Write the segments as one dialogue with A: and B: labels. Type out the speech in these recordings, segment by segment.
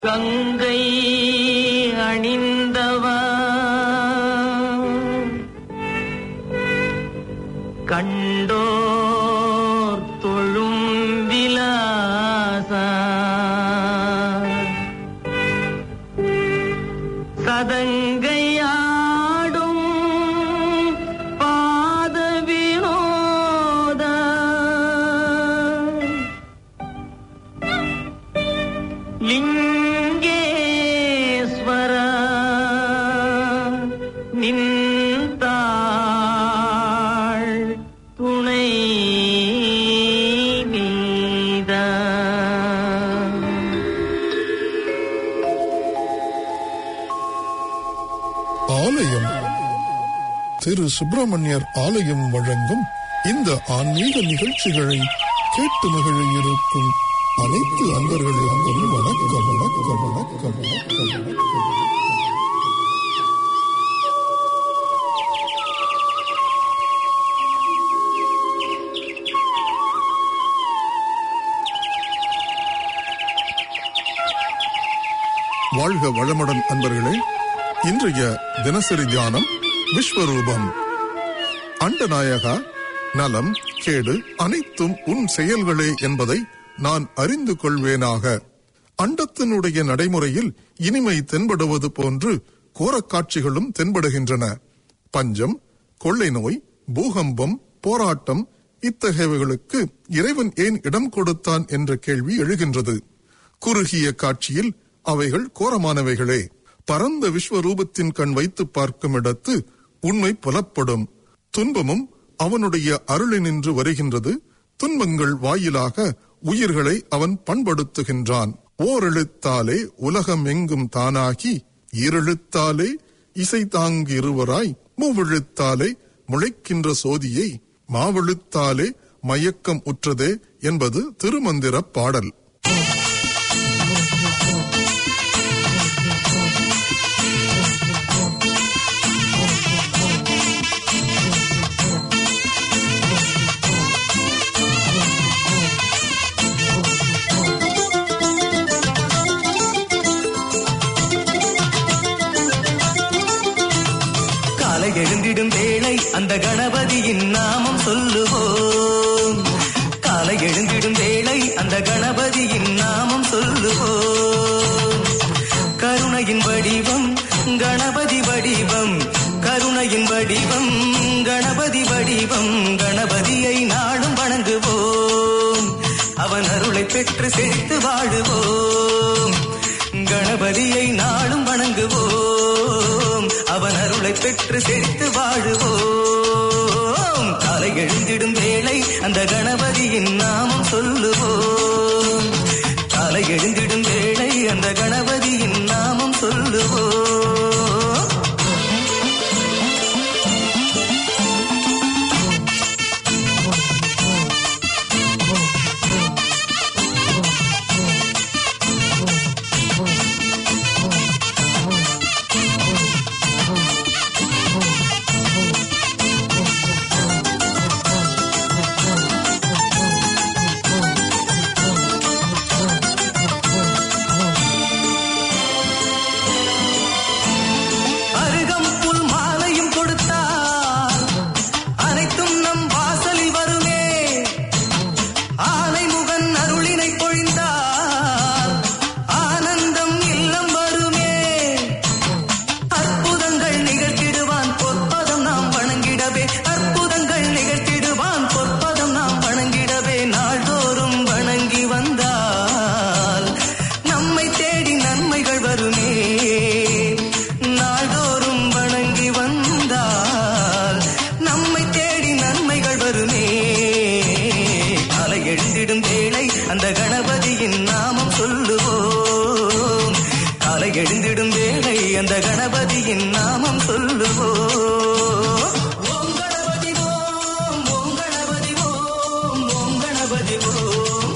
A: கங்கை அணிந்தவா கண்டோர் தொழும் விலாசா சதங்கையாடும் பாத வினோதா லிங்கேஸ்வர நின்றாள் துணை நீத
B: ஆலயம் திரு சுப்பிரமணியர் ஆலயம் வழங்கும் இந்த ஆன்மீக நிகழ்ச்சிகளை கேட்டு மகிழ இருக்கும் அனைத்து அன்பர்களுக்கும் வணக்கம் வணக்கம் வணக்கம் வணக்கம் வணக்கம் வாழ்க வளமுடன் அன்பர்களே இன்றைய தினசரி தியானம் விஸ்வரூபம் அண்டநாயகா நலம் கேடு அனைத்தும் உன் செயல்களே என்பதை நான் அறிந்து கொள்வேனாக அண்டத்தினுடைய நடைமுறையில் இனிமை தென்படுவது போன்று கோரக்காட்சிகளும் தென்படுகின்றன பஞ்சம் கொள்ளை நோய் பூகம்பம் போராட்டம் இத்தகையவைகளுக்கு இறைவன் ஏன் இடம் கொடுத்தான் என்ற கேள்வி எழுகின்றது குறுகிய காட்சியில் அவைகள் கோரமானவைகளே பரந்த விஸ்வரூபத்தின் கண் வைத்து பார்க்கும் இடத்து உண்மை புலப்படும் துன்பமும் அவனுடைய அருளினின்று வருகின்றது துன்பங்கள் வாயிலாக உயிர்களை அவன் பண்படுத்துகின்றான் ஓரெழுத்தாலே உலகம் எங்கும் தானாகி ஈரெழுத்தாலே இசை தாங்கி இருவராய் மூவெழுத்தாலே முளைக்கின்ற சோதியை மாவெழுத்தாலே மயக்கம் உற்றதே என்பது திருமந்திரப் பாடல்
A: காலை எழுந்திடும் வேளை அந்த கணபதியின் நாமம் சொல்லுவோம் காலை எழுந்திடும் வேளை அந்த கணபதியின் நாமம் சொல்லுவோம் கருணையின் வடிவம் கணபதி வடிவம் கருணையின் வடிவம் கணபதி வடிவம் கணபதியை நாளும் வணங்குவோம் அவன் அருளை பெற்று செழித்து வாழுவோம் கணபதியை நாளும் வணங்குவோம் அவன் அருளை பெற்று செழித்து வாழுவோம் காலை எழுந்திடும் வேளை அந்த கணபதியின் நாமம் சொல்லுவோம் காலை எழுந்திடும் வேளை அந்த கணபதியின் நாமம் சொல்லுவோம் அருகம் புல் மாலையும் கொடுத்தால் அனைத்தும் நம் வாசலில் வருமே ஆனை முகன் அருளினை பொழிந்தால் ஆனந்தம் இல்லம் வருமே அற்புதங்கள் நிகழ்த்திடுவான் பொற்பதம் நாம் வணங்கிடவே அற்புதங்கள் நிகழ்த்திடுவான் பொற்பதம் நாம் வணங்கிடவே நாள்தோறும் வணங்கி வந்தால் நம்மை தேடி நன்மைகள் வருமே நாள்தோறும் வணங்கி வந்தால் நம்மை தேடி நன்மைகள் வருமே அலை எழுந்திடும் வேளை அந்த கணபதியின் நாமம் சொல்லுவோம் காலை எழுந்திடும் வேளை அந்த கணபதியின் நாமம் சொல்லுவோம் ஓம் கணபதி ஓம் ஓம் கணபதி ஓம் ஓம் கணபதி ஓம்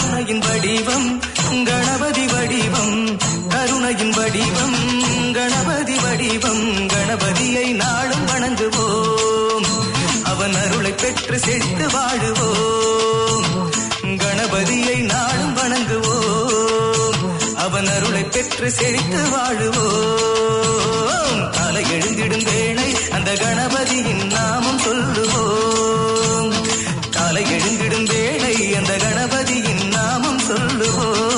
A: கருணையின் வடிவம் கணபதி வடிவம் கருணையின் வடிவம் கணபதி வடிவம் கணபதியை நாளும் வணங்குவோம் அவன் அருளை பெற்று செழித்து வாழுவோம் கணபதியை நாளும் வணங்குவோம் அவன் அருளை பெற்று செழித்து வாழுவோம் தலை எழுந்திடும் வேளை அந்த கணபதியின் நாமம் சொல்லுவோம் காலை எழுந்திடும் வேளை அந்த கணபதியின் நாமம் சொல்லுவோம்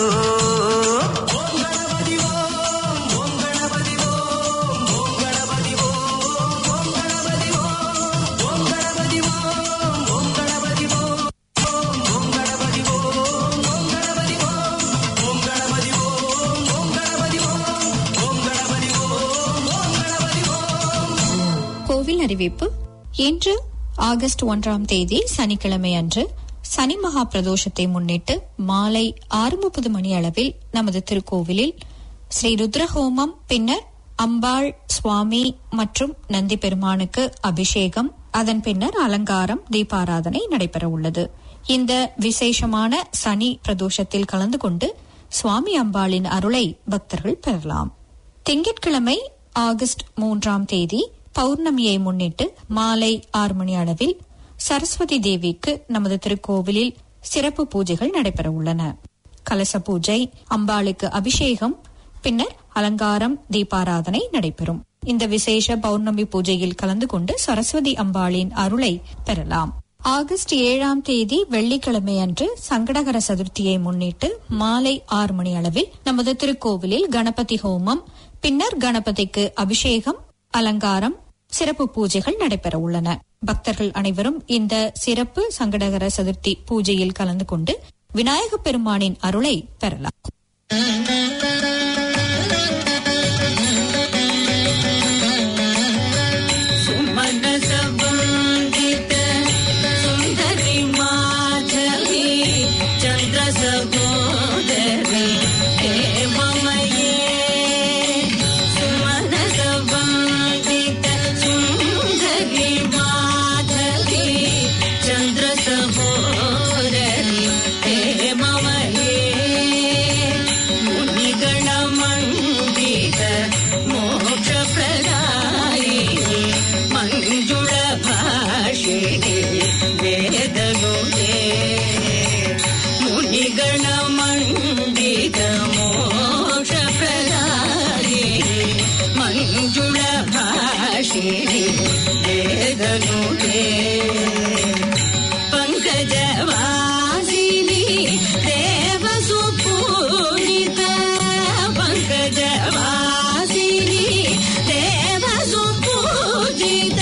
A: ஓம் கணபதி ஓம் ஓம் கணபதி ஓம் ஓம் கணபதி ஓம் ஓம் கணபதி ஓம் ஓம் கணபதி ஓம் ஓம் கணபதி ஓம் ஓம் கணபதி ஓம் ஓம் கணபதி ஓம் ஓம் கணபதி ஓம் ஓம் கணபதி ஓம் ஓம் கணபதி ஓம் ஓம் கணபதி ஓம்
C: கோவில் அறிவிப்பு இன்று ஆகஸ்ட் ஒன்றாம் தேதி சனிக்கிழமை அன்று சனி மகா பிரதோஷத்தை முன்னிட்டு மாலை ஆறு முப்பது மணி அளவில் நமது திருக்கோவிலில் ஸ்ரீ ருத்ரஹோமம் பின்னர் அம்பாள் சுவாமி மற்றும் நந்தி பெருமானுக்கு அபிஷேகம் அதன் பின்னர் அலங்காரம் தீபாராதனை நடைபெற உள்ளது இந்த விசேஷமான சனி பிரதோஷத்தில் கலந்து கொண்டு சுவாமி அம்பாளின் அருளை பக்தர்கள் பெறலாம் திங்கட்கிழமை ஆகஸ்ட் மூன்றாம் தேதி பௌர்ணமியை முன்னிட்டு மாலை ஆறு மணி அளவில் சரஸ்வதி தேவிக்கு நமது திருக்கோவிலில் சிறப்பு பூஜைகள் நடைபெற உள்ளன கலச பூஜை அம்பாளுக்கு அபிஷேகம் பின்னர் அலங்காரம் தீபாராதனை நடைபெறும் இந்த விசேஷ பௌர்ணமி பூஜையில் கலந்து கொண்டு சரஸ்வதி அம்பாளின் அருளை பெறலாம் ஆகஸ்ட் ஏழாம் தேதி வெள்ளிக்கிழமை அன்று சங்கடகர சதுர்த்தியை முன்னிட்டு மாலை ஆறு மணி அளவில் நமது திருக்கோவிலில் கணபதி ஹோமம் பின்னர் கணபதிக்கு அபிஷேகம் அலங்காரம் சிறப்பு பூஜைகள் நடைபெற உள்ளன பக்தர்கள் அனைவரும் இந்த சிறப்பு சங்கடகர சதுர்த்தி பூஜையில் கலந்து கொண்டு விநாயகப் பெருமானின் அருளை பெறலாம்
D: सुमनसवन्दित सुन्दरि माधवी चन्द्रसहोदरी देवमये सुमनसवन्दित सुन्दरि माधवी चन्द्रसहोदरी देवमये मुनिगणमण्डित मोक्षप्रदायिनि मञ्जुळभाषिणि वेदनुते मुनिगणमण्डित मोक्षप्रदायिनि मञ्जुळभाषिणि वेदनुते पङ्कजवासिनि देवसुपूजित पङ्कजवासिनि देवसुपूजित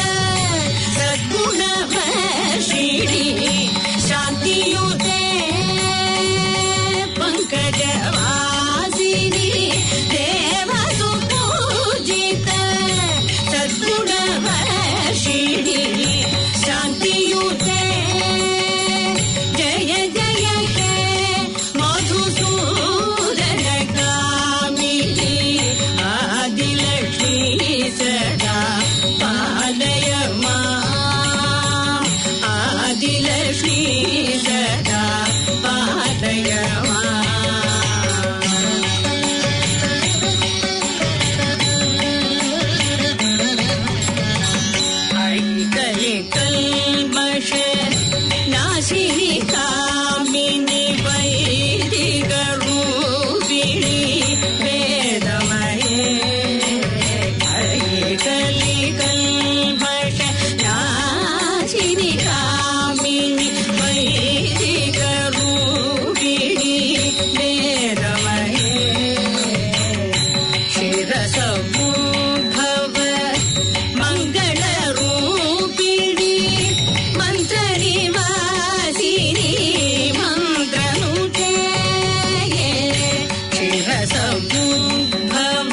D: सद्गुणवर्षिणि शान्तियुते पङ्कजवासिनि देवसुपूजित सद्गुणवर्षिणि शान्तियुते जय जय हे मधुसूदन कामिनी आदिलक्ष्मी सदा पालय मा आदिलक्ष्मी सदा पालय मा ऐकले कल्मष नाशिनी कामिनी वैदिकरूपिणी वेदमये ऐकले कल्मष नाशिनी कामिनी वैदिकरूपिणी वेदमये शिरसमुद्भव मङ्गलरूपिणी मन्त्रनिवासिनी मन्त्रनुते शिरसमुद्भव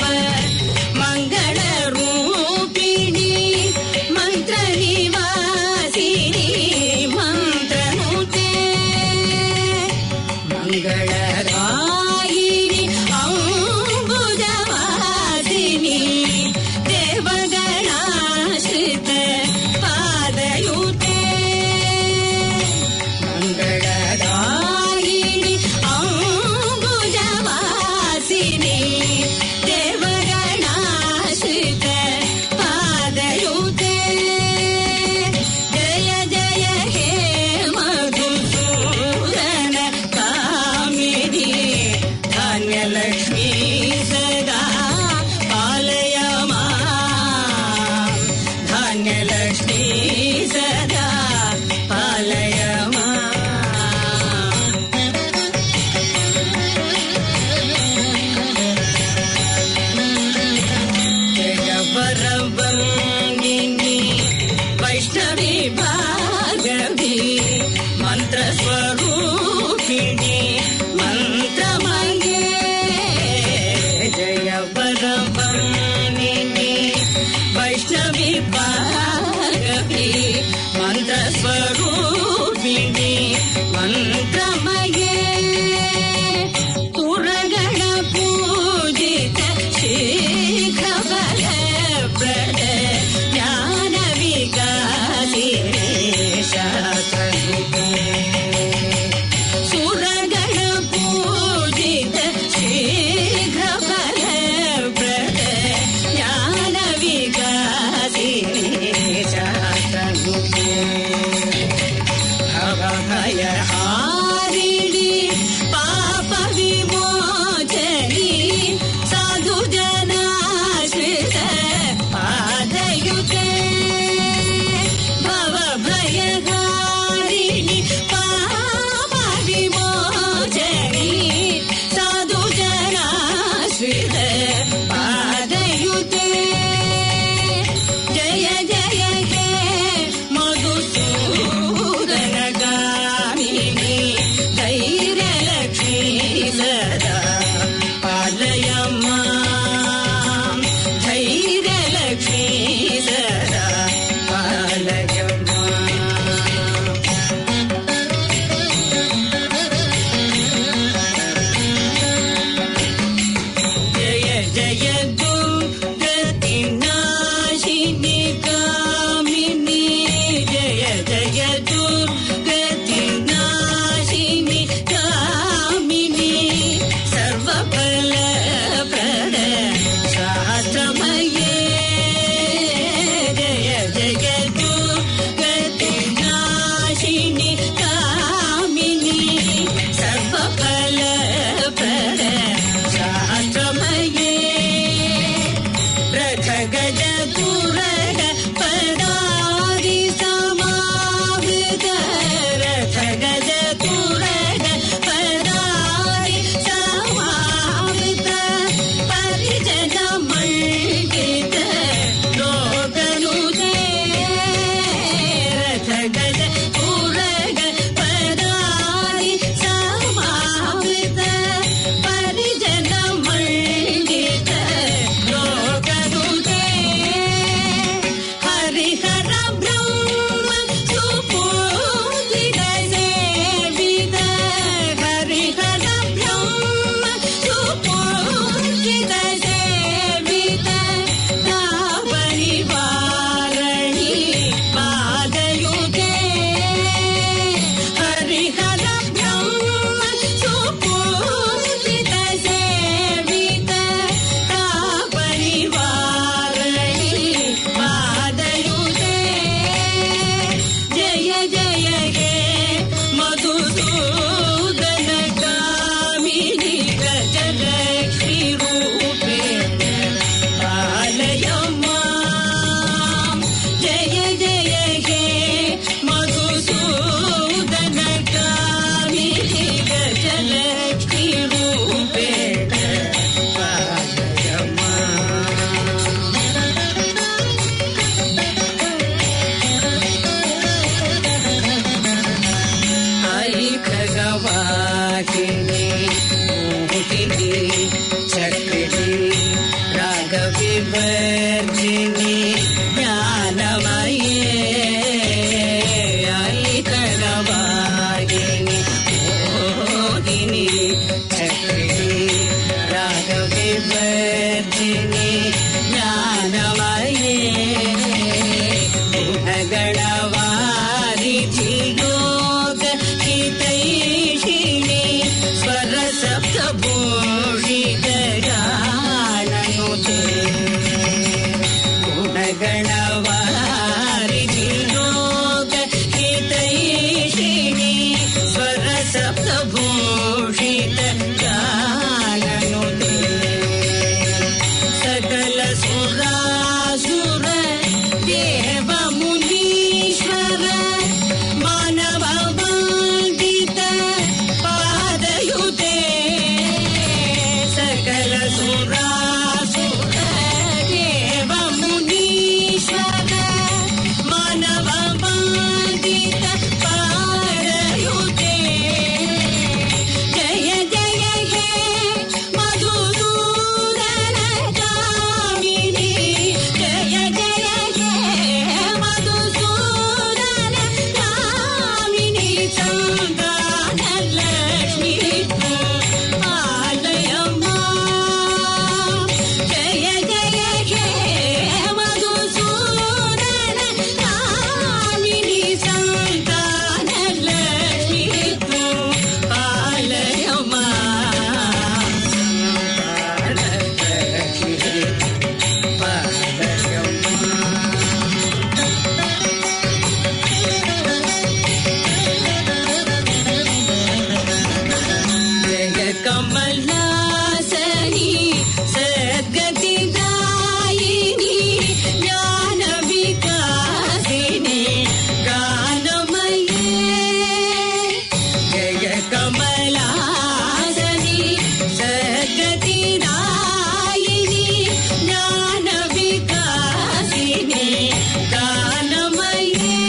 D: मङ्गलरूपिणी मन्त्रनिवासिनी मन्त्रनुते मङ्गलदायिनि अम्बुजवासिनि देवगणाश्रित पादयुते मङ्गलदायिनि चक्रिणी रागविवर्जिनी ज्ञानमये गुणगणवारिधि योग हितैषिणी स्वरसप्तभूषित गाननुते गुणगणवारिधि योग हितैषिणी स्वरसप्तभूषित गाननुते सकल सुरासुर देव मुनीश्वर मानव वन्दित पादयुते सकल सुरासुर देव मुनीश्वर मानव वन्दित पादयुते जय जय हे मधुसूदन कामिनी जय जय हे मधुसूदन कामिनी सन्तान लक्ष्मी आलयमा जय जय हे मधुसूदन कामिनी सन्तान लक्ष्मी आलयमा जय कमलासनी सद्गतिदायिनी ज्ञानविकासिनी गानमये जय कमलासनी सद्गतिदायिनी ज्ञानविकासिनी गानमये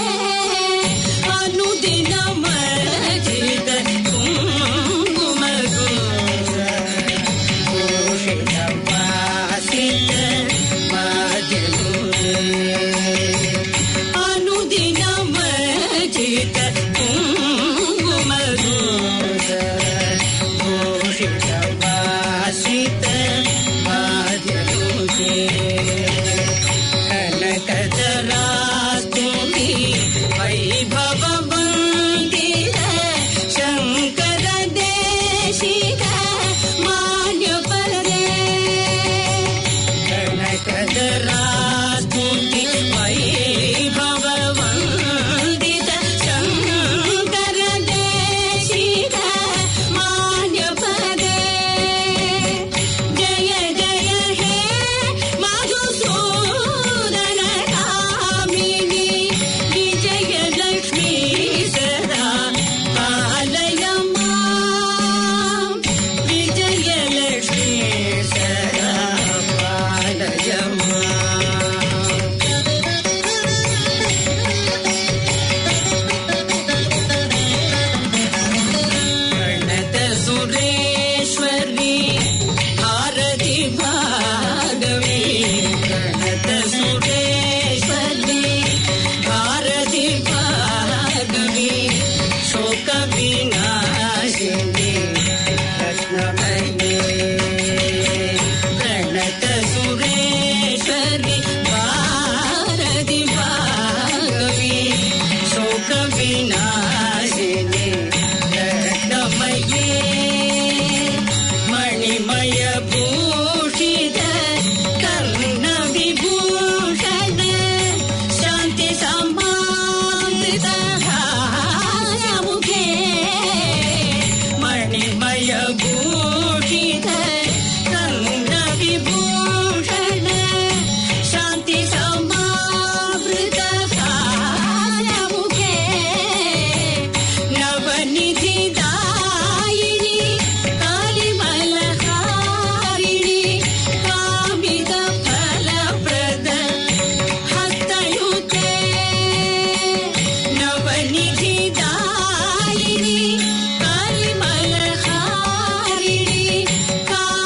D: अनुदिनमर्जित कुङ्कुमगोर भूषितवासित माध्यगोरे अनुदिनमर्जित कुङ्कुमगोर भूषितवासित माध्यगोरे कनकतरास्तुति वैभव वन्दित शङ्कर देशिक मान्यपदे कनकतरास्तुति वैभव वन्दित शङ्कर देशिक मान्यपदे जय जय हे मधुसूदन कामिनी विजय लक्ष्मी सदा पालयमा विजय लक्ष्मी सदा पालयमा प्रणत सुरेश्वरी भारती भागवी प्रणत सुरेश्वरी भारती भागवी शोक विनाशिनी रत्नमये प्रणत सुरेश्वरी भारती भागवी शोक विनाशिनी रत्नमये मणिमय भूषित कर्ण विभूषण शान्ति सम्मानित मुखे मणिमय भूषित कर्ण विभूषण शान्ति समावृत मुखे नवनिधि दायिनी कालिमलहारिणी कामित फलप्रद हस्तयुते नवनिधि दायिनी कालिमलहारिणी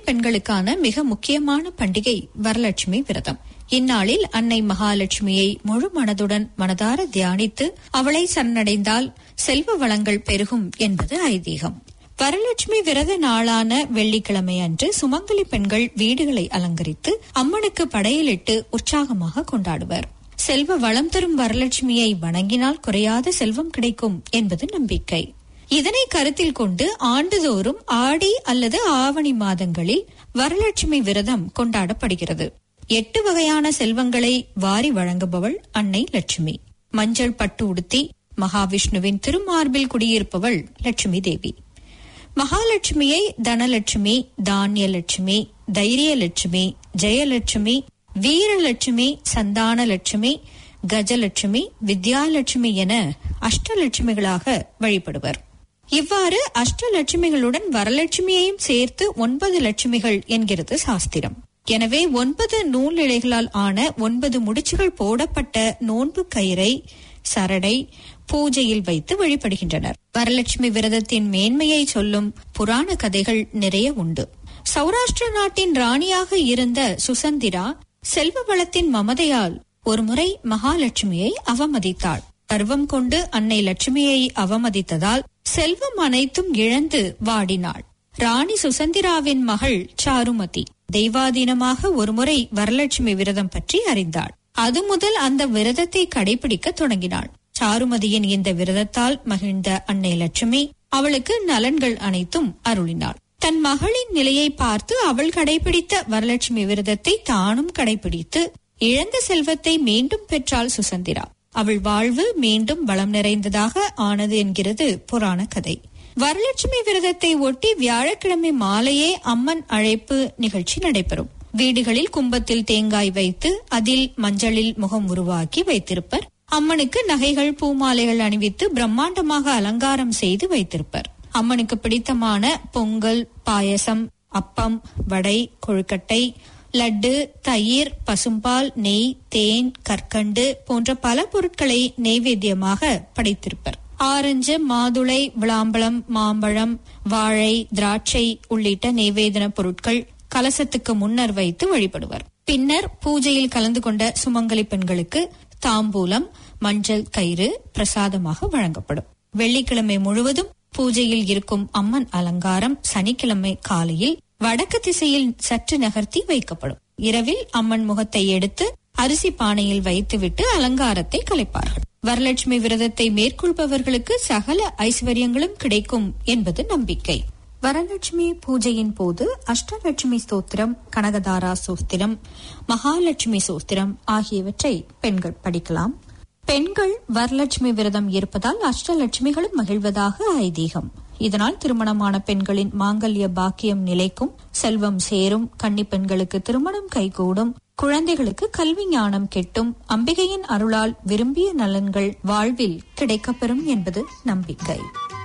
C: பெண்களுக்கான மிக முக்கியமான பண்டிகை வரலட்சுமி விரதம் இந்நாளில் அன்னை மகாலட்சுமியை முழு மனதுடன் மனதார தியானித்து அவளை சரணடைந்தால் செல்வ வளங்கள் பெருகும் என்பது ஐதீகம் வரலட்சுமி விரத நாளான வெள்ளிக்கிழமை அன்று சுமங்கலி பெண்கள் வீடுகளை அலங்கரித்து அம்மனுக்கு படையலிட்டு உற்சாகமாக கொண்டாடுவர் செல்வ வளம் தரும் வரலட்சுமியை வணங்கினால் குறையாத செல்வம் கிடைக்கும் என்பது நம்பிக்கை இதனை கருத்தில் கொண்டு ஆண்டுதோறும் ஆடி அல்லது ஆவணி மாதங்களில் வரலட்சுமி விரதம் கொண்டாடப்படுகிறது எட்டு வகையான செல்வங்களை வாரி வழங்குபவள் அன்னை லட்சுமி மஞ்சள் பட்டு உடுத்தி மகாவிஷ்ணுவின் திருமார்பில் குடியிருப்பவள் லட்சுமி தேவி மகாலட்சுமியை தனலட்சுமி தானியலட்சுமி தைரியலட்சுமி ஜெயலட்சுமி வீரலட்சுமி சந்தானலட்சுமி கஜலட்சுமி வித்யாலட்சுமி என அஷ்டலட்சுமிகளாக வழிபடுவர் இவ்வாறு அஷ்டலட்சுமிகளுடன் வரலட்சுமியையும் சேர்த்து ஒன்பது லட்சுமிகள் என்கிறது சாஸ்திரம் எனவே ஒன்பது நூல் இழைகளால் ஆன ஒன்பது முடிச்சுகள் போடப்பட்ட நோன்பு கயிறை சரடை பூஜையில் வைத்து வழிபடுகின்றனர் வரலட்சுமி விரதத்தின் மேன்மையை சொல்லும் புராண கதைகள் நிறைய உண்டு சௌராஷ்டிர நாட்டின் ராணியாக இருந்த சுசந்திரா செல்வ வளத்தின் மமதையால் ஒருமுறை மகாலட்சுமியை அவமதித்தாள் கர்வம் கொண்டு அன்னை லட்சுமியை அவமதித்ததால் செல்வம் அனைத்தும் இழந்து வாடினாள் ராணி சுசந்திராவின் மகள் சாருமதி தெய்வாதீனமாக ஒருமுறை வரலட்சுமி விரதம் பற்றி அறிந்தாள் அது முதல் அந்த விரதத்தை கடைபிடிக்க தொடங்கினாள் சாருமதியின் இந்த விரதத்தால் மகிழ்ந்த அன்னை லட்சுமி அவளுக்கு நலன்கள் அனைத்தும் அருளினாள் தன் மகளின் நிலையை பார்த்து அவள் கடைபிடித்த வரலட்சுமி விரதத்தை தானும் கடைபிடித்து இழந்த செல்வத்தை மீண்டும் பெற்றாள் சுசந்திரா அவள் வாழ்வு மீண்டும் வளம் நிறைந்ததாக ஆனது என்கிறது புராண கதை வரலட்சுமி விரதத்தை ஒட்டி வியாழக்கிழமை மாலையே அம்மன் அழைப்பு நிகழ்ச்சி நடைபெறும் வீடுகளில் கும்பத்தில் தேங்காய் வைத்து அதில் மஞ்சளில் முகம் உருவாக்கி வைத்திருப்பர் அம்மனுக்கு நகைகள் பூமாலைகள் அணிவித்து பிரம்மாண்டமாக அலங்காரம் செய்து வைத்திருப்பர் அம்மனுக்கு பிடித்தமான பொங்கல் பாயசம் அப்பம் வடை கொழுக்கட்டை லட்டு தயிர் பசும்பால் நெய் தேன் கற்கண்டு போன்ற பல பொருட்களை நெய்வேத்தியமாக படைத்திருப்பர் ஆரஞ்சு மாதுளை விளாம்பழம் மாம்பழம் வாழை திராட்சை உள்ளிட்ட நெய்வேதன பொருட்கள் கலசத்துக்கு முன்னர் வைத்து வழிபடுவர் பின்னர் பூஜையில் கலந்து கொண்ட சுமங்கலி பெண்களுக்கு தாம்பூலம் மஞ்சள் கயிறு பிரசாதமாக வழங்கப்படும் வெள்ளிக்கிழமை முழுவதும் பூஜையில் இருக்கும் அம்மன் அலங்காரம் சனிக்கிழமை காலையில் வடக்கு திசையில் சற்று நகர்த்தி வைக்கப்படும் இரவில் அம்மன் முகத்தை எடுத்து அரிசி பானையில் வைத்துவிட்டு அலங்காரத்தை கலைப்பார்கள் வரலட்சுமி விரதத்தை மேற்கொள்பவர்களுக்கு சகல ஐஸ்வர்யங்களும் கிடைக்கும் என்பது நம்பிக்கை வரலட்சுமி பூஜையின் போது அஷ்டலட்சுமி ஸ்தோத்திரம் கனகதாரா சோஸ்திரம் மகாலட்சுமி சோஸ்திரம் ஆகியவற்றை பெண்கள் படிக்கலாம் பெண்கள் வரலட்சுமி விரதம் இருப்பதால் அஷ்டலட்சுமிகளும் மகிழ்வதாக ஐதீகம் இதனால் திருமணமான பெண்களின் மாங்கல்ய பாக்கியம் நிலைக்கும் செல்வம் சேரும் கன்னி பெண்களுக்கு திருமணம் கைகூடும் குழந்தைகளுக்கு கல்வி ஞானம் கெட்டும் அம்பிகையின் அருளால் விரும்பிய நலன்கள் வாழ்வில் கிடைக்கப்பெறும் என்பது நம்பிக்கை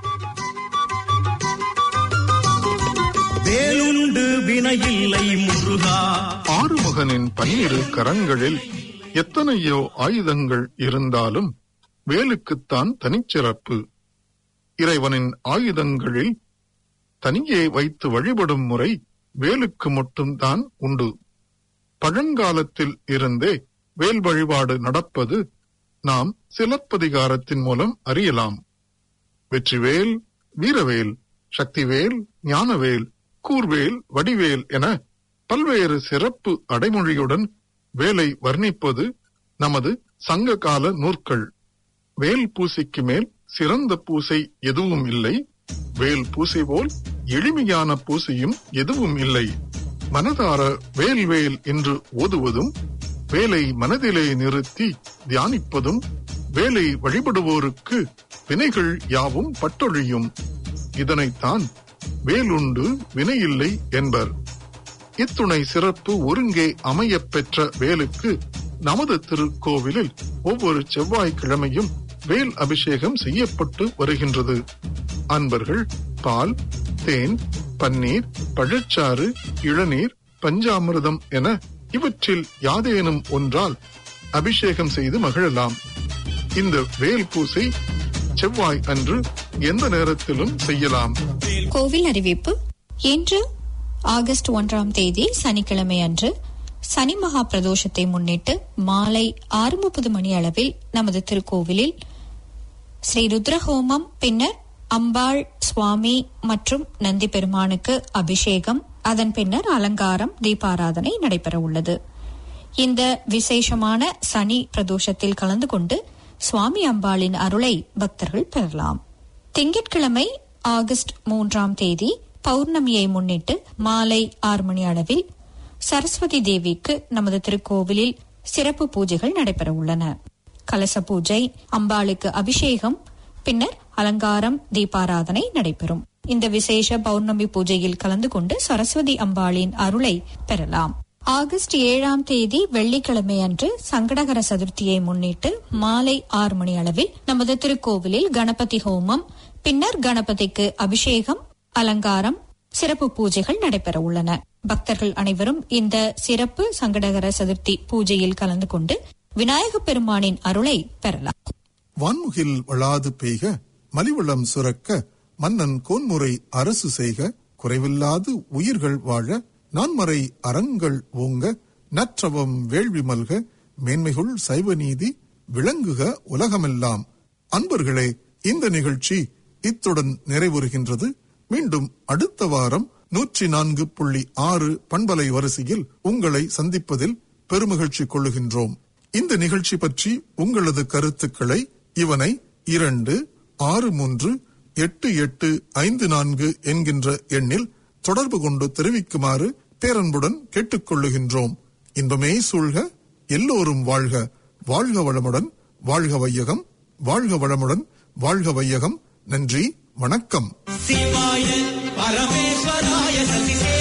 E: வேலுண்டு வினையில்லை முருகா
B: ஆறுமுகனின் பன்னிரு கரங்களில் எத்தனையோ ஆயுதங்கள் இருந்தாலும் வேலுக்குத்தான் தனிச்சிறப்பு இறைவனின் ஆயுதங்களில் தனியே வைத்து வழிபடும் முறை வேலுக்கு மட்டும்தான் உண்டு பழங்காலத்தில் இருந்தே வேல் வழிபாடு நடப்பது நாம் சிலப்பதிகாரத்தின் மூலம் அறியலாம் வெற்றிவேல் வீரவேல் சக்திவேல் ஞானவேல் கூர்வேல் வடிவேல் என பல்வேறு சிறப்பு அடைமொழியுடன் வேலை வர்ணிப்பது நமது சங்க கால நூற்கள் வேல் பூசைக்கு மேல் சிறந்த பூசை எதுவும் இல்லை வேல் பூசை போல் எளிமையான பூசையும் எதுவும் இல்லை மனதார வேல் வேல் என்று ஓதுவதும் வேலை மனதிலே நிறுத்தி தியானிப்பதும் வேலை வழிபடுவோருக்கு வினைகள் யாவும் பட்டொழியும் இதனைத்தான் வேலுண்டு வினையில்லை என்பர் இத்துணை சிறப்பு ஒருங்கே அமையப் பெற்ற வேலுக்கு நமது திருக்கோவிலில் ஒவ்வொரு செவ்வாய்க்கிழமையும் வேல் அபிஷேகம் செய்யப்பட்டு வருகின்றது அன்பர்கள் பால் தேன் பன்னீர் பழச்சாறு இளநீர் பஞ்சாமிர்தம் என இவற்றில் யாதேனும் ஒன்றால் அபிஷேகம் செய்து மகிழலாம் இந்த வேல் பூசை செவ்வாய் அன்று எந்த நேரத்திலும் செய்யலாம்
C: கோவில் அறிவிப்பு இன்று ஆகஸ்ட் ஒன்றாம் தேதி சனிக்கிழமை அன்று சனி மகா பிரதோஷத்தை முன்னிட்டு மாலை ஆறு முப்பது மணி அளவில் நமது திருக்கோவிலில் ஸ்ரீ ருத்ரஹோமம் பின்னர் அம்பாள் சுவாமி மற்றும் நந்தி பெருமானுக்கு அபிஷேகம் அதன் பின்னர் அலங்காரம் தீபாராதனை நடைபெற உள்ளது இந்த விசேஷமான சனி பிரதோஷத்தில் கலந்து கொண்டு சுவாமி அம்பாளின் அருளை பக்தர்கள் பெறலாம் திங்கட்கிழமை ஆகஸ்ட் மூன்றாம் தேதி பௌர்ணமியை முன்னிட்டு மாலை ஆறு மணி அளவில் சரஸ்வதி தேவிக்கு நமது திருக்கோவிலில் சிறப்பு பூஜைகள் நடைபெற உள்ளன கலச பூஜை அம்பாளுக்கு அபிஷேகம் பின்னர் அலங்காரம் தீபாராதனை நடைபெறும் இந்த விசேஷ பௌர்ணமி பூஜையில் கலந்து கொண்டு சரஸ்வதி அம்பாளின் அருளை பெறலாம் ஆகஸ்ட் ஏழாம் தேதி வெள்ளிக்கிழமை அன்று சங்கடகர சதுர்த்தியை முன்னிட்டு மாலை ஆறு மணி அளவில் நமது திருக்கோவிலில் கணபதி ஹோமம் பின்னர் கணபதிக்கு அபிஷேகம் அலங்காரம் சிறப்பு பூஜைகள் நடைபெற உள்ளன பக்தர்கள் அனைவரும் இந்த சிறப்பு சங்கடகர சதுர்த்தி பூஜையில் கலந்து கொண்டு விநாயகப் பெருமானின் அருளை பெறலாம்
B: வான்முகில் வளாது பெய்க மலிவளம் சுரக்க மன்னன் கோன்முறை அரசு செய்க குறைவில்லாது உயிர்கள் வாழ நான்மறை அறங்கள் ஓங்க நற்றவம் வேள்வி மல்க மேன்மைகுள் சைவ நீதி விளங்குக உலகமெல்லாம் அன்பர்களே இந்த நிகழ்ச்சி இத்துடன் நிறைவுறுகின்றது மீண்டும் அடுத்த வாரம் நூற்றி நான்கு புள்ளி ஆறு பண்பலை வரிசையில் உங்களை சந்திப்பதில் பெருமகிழ்ச்சி கொள்ளுகின்றோம் இந்த நிகழ்ச்சி பற்றி உங்களது கருத்துக்களை இவனை இரண்டு ஆறு மூன்று எட்டு எட்டு ஐந்து நான்கு என்கின்ற எண்ணில் தொடர்பு கொண்டு தெரிவிக்குமாறு பேரன்புடன் கேட்டுக்கொள்ளுகின்றோம் இன்பமே சூழ்க எல்லோரும் வாழ்க வாழ்க வளமுடன் வாழ்க வையகம் வாழ்க வளமுடன் வாழ்க வையகம் நன்றி வணக்கம்
E: சிவாய பரமேஸ்வராய சசிசே